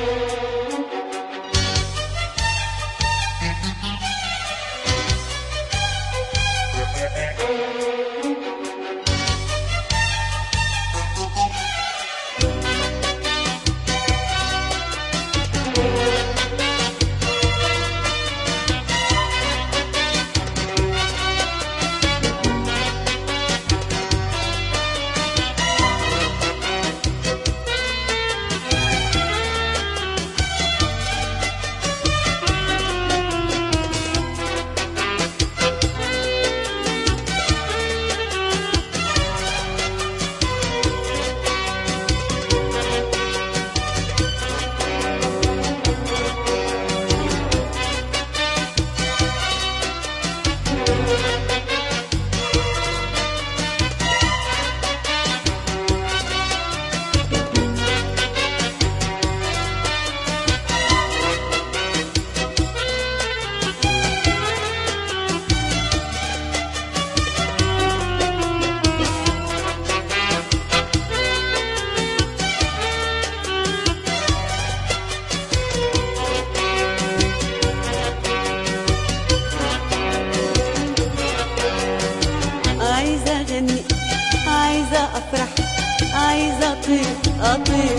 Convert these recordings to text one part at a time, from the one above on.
عايزة أغني عايزة أفرح عايزة أطير أطير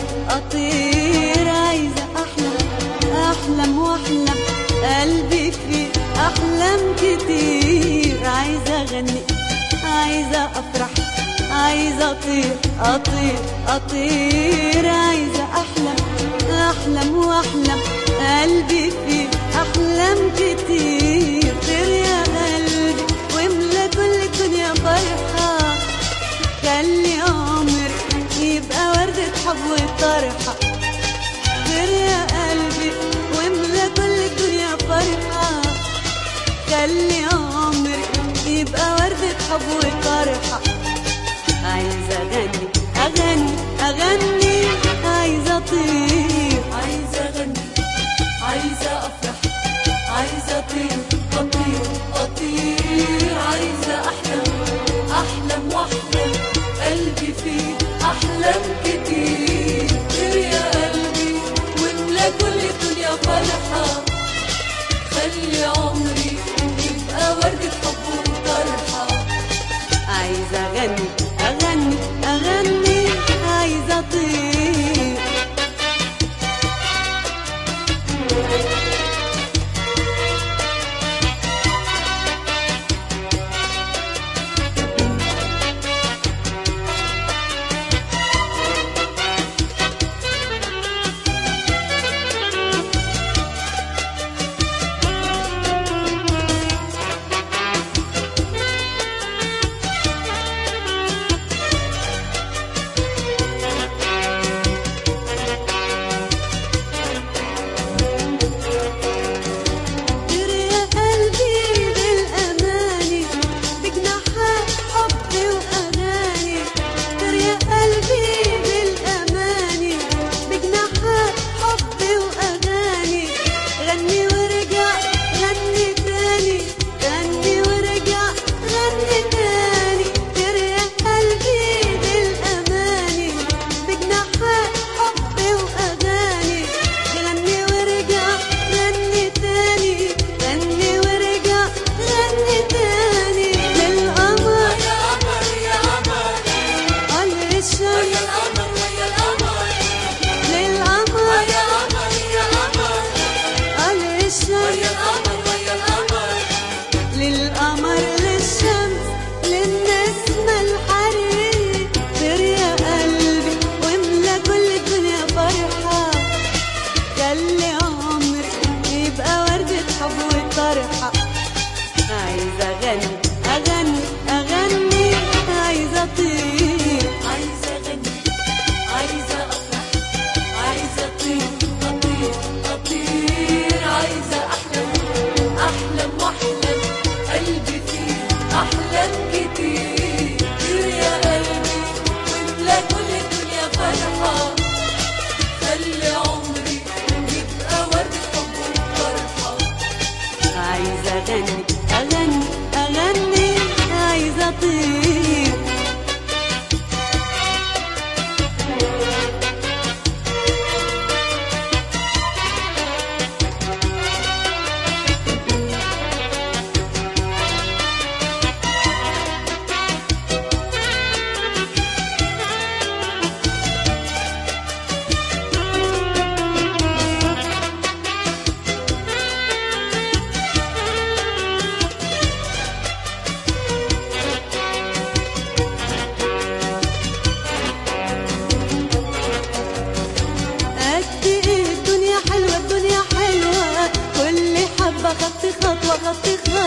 أطير عايزة أحلم أحلم وأحلم قلبي فيه أحلام كتير عايزة أغني عايزة أفرح عايزة أطير أطير أطير عايزة أحلم أحلم وأحلم قلبي فيه أحلام كتير طير يا قلبي واملى كل الدنيا فرحة خلي عمري يبقى وردة حب وطرحة طير يا قلبي واملى كل الدنيا فرحة خلي عمري يبقى وردة حب وطرحة عايزة أغني أغني أغني عايزة أطير عايزة أغني عايزة أفرح عايزة أطير أطير أطير عايزة أحلم أحلم وأحلم قلبي فيه أحلام كتير طير يا قلبي واملى كل الدنيا فرحة خلي عمري يبقى وردة حب وطرحة عايزة أغني أغني أغني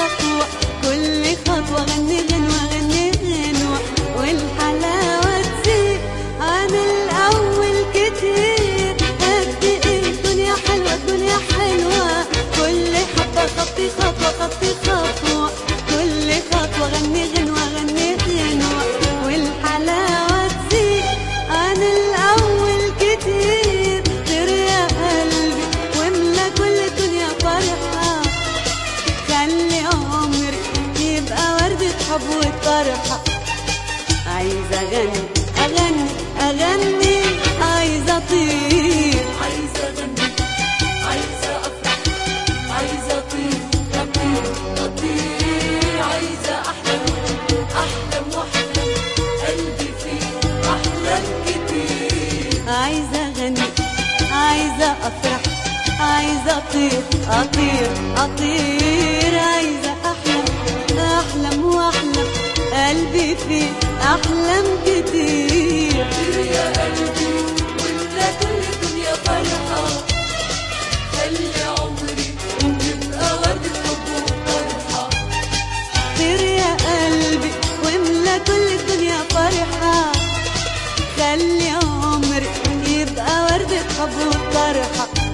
خطوة كل خطوة غني غنوة غني غنوة والحلاوة تزيد عن الأول كتير قد إيه الدنيا حلوة الدنيا حلوة كل حبة خطي خطوة خطي خطوة كل خطوة غني غنوة غني غنوة والحلاوة تزيد عن الأول كتير غير يا قلبي واملى كل الدنيا فرحة خلي عمري يبقى وردة حب وطرحة عايزة أغني أغني أغني عايزة أطير عايزة أغني عايزة أفرح عايزة أطير أطير أطير عايزة أحلم أحلم وأحلم قلبي فيه أحلام كتير عايزة أغني عايزة أفرح عايزة أطير أطير أطير عايزة أحلم أحلم وأحلم قلبي فيه أحلام كتير طير يا قلبي واملى كل الدنيا فرحة خلي عمري يبقى وردة حب وفرحة طير يا قلبي واملى كل الدنيا فرحة خلي عمري يبقى وردة حب وطرحة